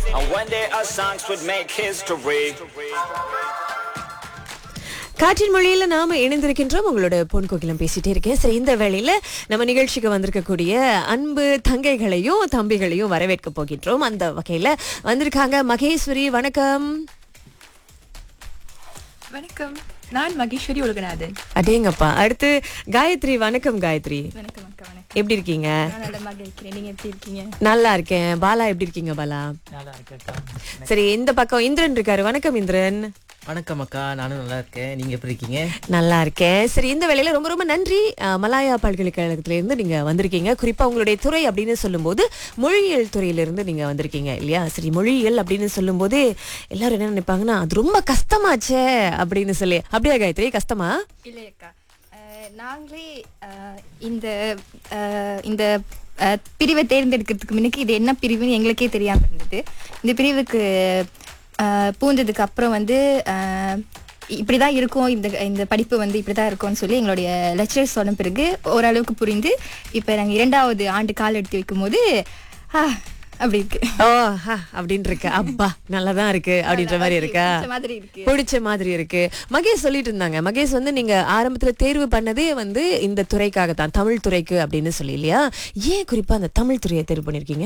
And one day our songs would make history. காற்றின் மொழியில நாம இணைந்திருக்கின்றோம் உங்களோட பொன் கோகிலம் பேசிட்டே இருக்கேன் சரி இந்த வேளையில நம்ம நிகழ்ச்சிக்கு வந்திருக்கக்கூடிய அன்பு தங்கைகளையும் தம்பிகளையும் வரவேற்க போகின்றோம் அந்த வகையில வந்திருக்காங்க மகேஸ்வரி வணக்கம் வணக்கம் நான் மகேஸ்வரி உலகநாதன் அடேங்கப்பா அடுத்து காயத்ரி வணக்கம் காயத்ரி வணக்கம் அக்கா வணக்கம் எப்படி இருக்கீங்க நான் நல்லமாக இருக்கிறேன் நீங்க எப்படி இருக்கீங்க நல்லா இருக்கேன் பாலா எப்படி இருக்கீங்க பாலா நல்லா இருக்கேன்க்கா சரி இந்த பக்கம் இந்திரன் இருக்காரு வணக்கம் இந்திரன் வணக்கம் அக்கா நானும் நல்லா இருக்கேன் நீங்க எப்படி இருக்கீங்க நல்லா இருக்கேன் சரி இந்த வேளையில ரொம்ப ரொம்ப நன்றி அஹ், மலாயா பல்கலைக்கழகத்துல இருந்து நீங்க வந்திருக்கீங்க குறிப்பா உங்களுடைய துறை அப்படின்னு சொல்லும்போது மொழியியல் துறையிலிருந்து நீங்க வந்திருக்கீங்க இல்லையா சரி மொழியியல் அப்படின்னு சொல்லும்போது எல்லாரும் என்ன நினைப்பாங்கன்னா அது ரொம்ப கஷ்டமாச்சே அப்படின்னு சொல்லி அப்படியா காயத்ரி கஷ்டமா இல்லை அக்கா அஹ், நாங்களே அஹ், இந்த அஹ், இந்த அஹ், பிரிவை தேர்ந்தெடுக்கிறதுக்கு முன்னுக்கு இது என்ன பிரிவுன்னு எங்களுக்கே தெரியாம இருந்தது இந்த பிரிவுக்கு அஹ், பூந்ததுக்கு அப்புறம் வந்து அஹ், இப்படிதான் இருக்கும் இந்த இந்த படிப்பு வந்து இப்படிதான் இருக்கும்னு சொல்லி எங்களுடைய லெக்சரர்ஸ் சொன்ன பிறகு ஓரளவுக்கு புரிந்து இப்போ நாங்கள் இரண்டாவது ஆண்டு கால் எடுத்து வைக்கும்போது ஆ, அப்படி இருக்கு ஓ ஹா அப்படின்னு இருக்கு அப்பா நல்லாதான் இருக்கு அப்படின்ற மாதிரி இருக்கா பிடிச்ச மாதிரி இருக்கு பிடிச்ச மாதிரி இருக்கு மகேஷ் சொல்லிட்டு இருந்தாங்க மகேஷ் வந்து நீங்க ஆரம்பத்துல தேர்வு பண்ணதே வந்து இந்த துறைக்காக தான் தமிழ் துறைக்கு அப்படின்னு சொல்லி இல்லையா ஏன் குறிப்பா அந்த தமிழ் துறையை தேர்வு பண்ணிருக்கீங்க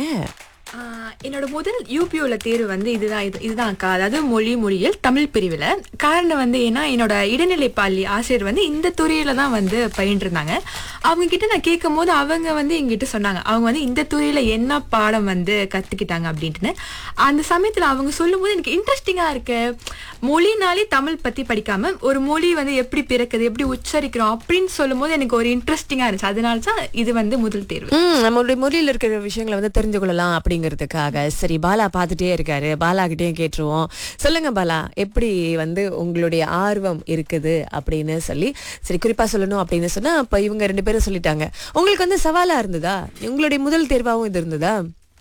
ஆஹ் என்னோட முதல் யூபிஓல தேர்வு வந்து இதுதான் இது இதுதான் அக்கா அதாவது மொழி மொழியியல் தமிழ் பிரிவில் காரணம் வந்து ஏன்னா என்னோட இடைநிலை பள்ளி ஆசிரியர் வந்து இந்த துறையில தான் வந்து பயின்றிருந்தாங்க அவங்க கிட்ட நான் கேட்கும் போது அவங்க வந்து எங்கிட்ட சொன்னாங்க அவங்க வந்து இந்த துறையில என்ன பாடம் வந்து கத்துக்கிட்டாங்க அப்படின்ட்டுன்னு அந்த சமயத்துல அவங்க சொல்லும்போது எனக்கு இன்ட்ரெஸ்டிங்கா இருக்கு மொழினாலே தமிழ் பத்தி படிக்காம ஒரு மொழி வந்து எப்படி பிறக்குது எப்படி உச்சரிக்கிறோம் அப்படின்னு சொல்லும்போது எனக்கு ஒரு இன்ட்ரெஸ்டிங்கா இருந்துச்சு அதனால தான் இது வந்து முதல் தேர்வு ம் நம்மளுடைய மொழியில இருக்கிற விஷயங்களை வந்து தெரிஞ்சு கொள்ளலாம் அப்படிங்கிறதுக்காக சரி பாலா பார்த்துட்டே இருக்காரு பாலா கிட்டயும் கேட்டுருவோம் சொல்லுங்க பாலா எப்படி வந்து உங்களுடைய ஆர்வம் இருக்குது அப்படின்னு சொல்லி சரி குறிப்பா சொல்லணும் அப்படின்னு சொன்னா அப்ப இவங்க ரெண்டு பேரும் சொல்லிட்டாங்க உங்களுக்கு வந்து சவாலா இருந்ததா உங்களுடைய முதல் தேர்வாவும் இது இருந்ததா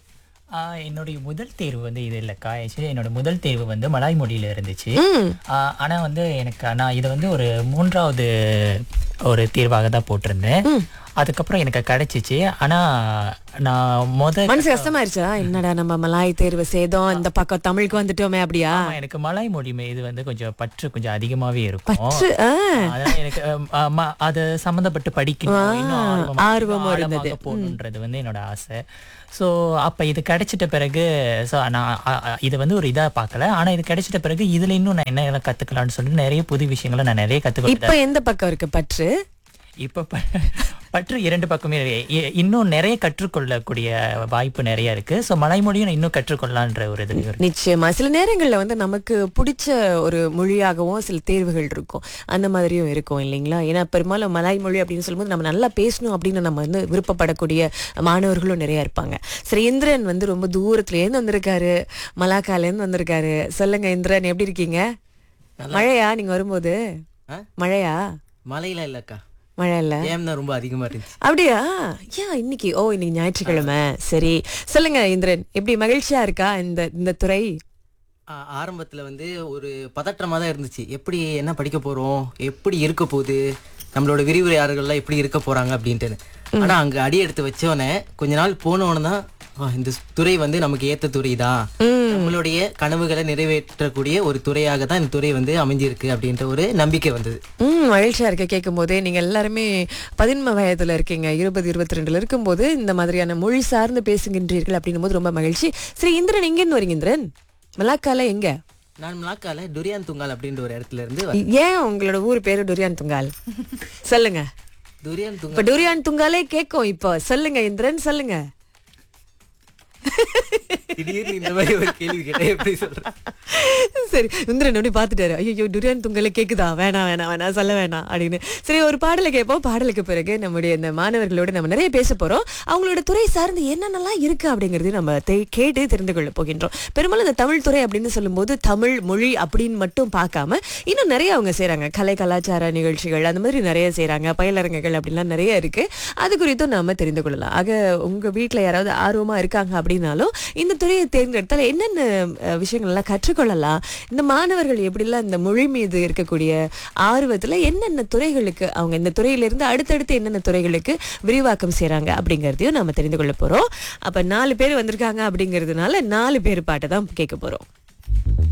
ஆஹ் என்னுடைய முதல் தேர்வு வந்து இது இல்லைக்கா ஆக்சுவலி என்னோட முதல் தேர்வு வந்து மலாய் மொழியில இருந்துச்சு ஆஹ் ஆனா வந்து எனக்கு நான் இதை வந்து ஒரு மூன்றாவது ஒரு தேர்வாக தான் போட்டிருந்தேன் அதுக்கப்புறம் எனக்கு கிடைச்சிச்சு ஆனா நான் முத மனசு கஷ்டமாயிருச்சா என்னடா நம்ம மலாய் தேர்வு செய்தோம் இந்த பக்கம் தமிழுக்கு வந்துட்டோமே அப்படியா ஆமா, எனக்கு மலாய் மொழி மீது வந்து கொஞ்சம் பற்று கொஞ்சம் அதிகமாவே இருக்கும் பற்று, ஆ. அதனால எனக்கு அம், ஆமா, அது சம்பந்தப்பட்டு படிக்கணும் இன்னும் ஆர்வமா- ஆர்வமும் இன்னும் இருந்தது. ஆழமாக போகணுன்றது வந்து என்னோட ஆசை ஸோ அப்ப இது கிடைச்சிட்ட பிறகு ஸோ நான் அ- அ- இது வந்து ஒரு இதா பார்க்கல ஆனா இது கிடைச்சிட்ட பிறகு இதுல இன்னும் நான் என்ன எல்லாம் கத்துக்கலாம்னு சொல்லிட்டு நிறைய புது விஷயங்களை நான் நிறைய கத்துக்கிட்டேன் இப்ப எந்த பக்கம் இருக்கு பற்று இப்ப ப- பற்று இரண்டு பக்கமே இருக்கு. இ- இன்னும் நிறைய கற்றுக்கொள்ளக்கூடிய வாய்ப்பு நிறைய இருக்கு ஸோ மலைமொழியும் நான் இன்னும் கற்றுக்கொள்ளலான்ற ஒரு இது இருக்கு நிச்சயமா சில நேரங்கள்ல வந்து நமக்கு பிடிச்ச ஒரு மொழியாகவும் சில தேர்வுகள் இருக்கும் அந்த மாதிரியும் இருக்கும் இல்லைங்களா ஏன்னா பெரும்பாலும் மலாய் மொழி அப்படின்னு சொல்லும்போது நம்ம நல்லா பேசணும் அப்படின்னு நம்ம வந்து விருப்பப்படக்கூடிய மாணவர்களும் நிறைய இருப்பாங்க சரி இந்திரன் வந்து ரொம்ப தூரத்துல இருந்து வந்திருக்காரு மலாக்கால இருந்து வந்திருக்காரு சொல்லுங்க இந்திரன் எப்படி இருக்கீங்க மழையா நீங்க வரும்போது ஆ? மழையா மழையில இல்லக்கா மழை இல்ல ஏம் தான் ரொம்ப அதிகமா இருந்துச்சு அப்படியா ஏன் இன்னைக்கு ஓ இன்னைக்கு ஞாயிற்றுக்கிழமை சரி சொல்லுங்க இந்திரன் எப்படி மகிழ்ச்சியா இருக்கா இந்த இந்த துறை ஆ- ஆரம்பத்துல வந்து ஒரு பதற்றமா தான் இருந்துச்சு எப்படி என்ன படிக்க போறோம் எப்படி இருக்க போகுது நம்மளோட விரிவுரையாளர்கள்லாம் எப்படி இருக்க போறாங்க அப்படின்ட்டு ஆனா அங்க அடி எடுத்து வச்சோடனே கொஞ்ச நாள் போனோன்னு தான் ஆ, இந்த துறை வந்து நமக்கு ஏத்த துறை தான் நம்மளுடைய கனவுகளை நிறைவேற்றக்கூடிய ஒரு துறையாக தான் இந்த துறை வந்து அமைஞ்சிருக்கு அப்படின்ற ஒரு நம்பிக்கை வந்தது ம் மகிழ்ச்சியா இருக்க கேட்கும் போதே நீங்க எல்லாருமே பதின்ம வயதுல இருக்கீங்க இருபது இருபத்தி ரெண்டுல இருக்கும்போது இந்த மாதிரியான மொழி சார்ந்து பேசுகின்றீர்கள் அப்படின்னும் போது ரொம்ப மகிழ்ச்சி சரி இந்திரன் எங்க இருந்து வரீங்க இந்திரன் மலாக்கால எங்க நான் மலாக்கால துரியான் துங்கால் அப்படின்ற ஒரு இடத்துல இருந்து வரேன். ஏன் உங்களோட ஊர் பேரு டுரியான் துங்கால் சொல்லுங்க துரியான் துங்கால் இப்ப டுரியான் துங்காலே கேட்கும் இப்போ சொல்லுங்க இந்திரன் சொல்லுங்க திடீர்னு இந்த மாதிரி ஒரு கேள்வி கேட்டா எப்படி சொல்றேன் சரி இந்திரன் அப்படி பார்த்துட்டாரு ஐயோ டுரியான் துங்கல கேக்குதா வேணாம் வேணாம் வேணாம் சொல்ல வேணாம் அப்படின்னு சரி ஒரு பாடலை கேட்போம் பாடலுக்கு பிறகு நம்முடைய இந்த மாணவர்களோட நம்ம நிறைய பேச போறோம் அவங்களோட துறை சார்ந்து என்னென்னலாம் இருக்கு அப்படிங்கறதையும் நம்ம தெ- கேட்டு தெரிந்து கொள்ள போகின்றோம் பெரும்பாலும் இந்த தமிழ் துறை அப்படின்னு சொல்லும்போது தமிழ் மொழி அப்படின்னு மட்டும் பார்க்காம இன்னும் நிறைய அவங்க செய்றாங்க கலை கலாச்சார நிகழ்ச்சிகள் அந்த மாதிரி நிறைய செய்றாங்க பயிலரங்குகள் அப்படிலாம் நிறைய இருக்கு அது குறித்தும் நாம தெரிந்து கொள்ளலாம் ஆக உங்க வீட்ல யாராவது ஆர்வமா இருக்காங்க அப்படின்னாலும் இந்த துறையை தேர்ந்தெடுத்தால் என்னென்ன அஹ், விஷயங்கள் எல்லாம் கற்றுக்கொள்ளலாம் இந்த மாணவர்கள் எப்படிலாம் இந்த மொழி மீது இருக்கக்கூடிய ஆர்வத்துல என்னென்ன துறைகளுக்கு அவங்க இந்த துறையிலிருந்து அடுத்தடுத்து என்னென்ன துறைகளுக்கு விரிவாக்கம் செய்றாங்க அப்படிங்கறதையும் நாம தெரிந்து கொள்ள போறோம் அப்ப நாலு பேர் வந்திருக்காங்க அப்படிங்கிறதுனால நாலு பேர் பாட்டை தான் கேட்க போறோம்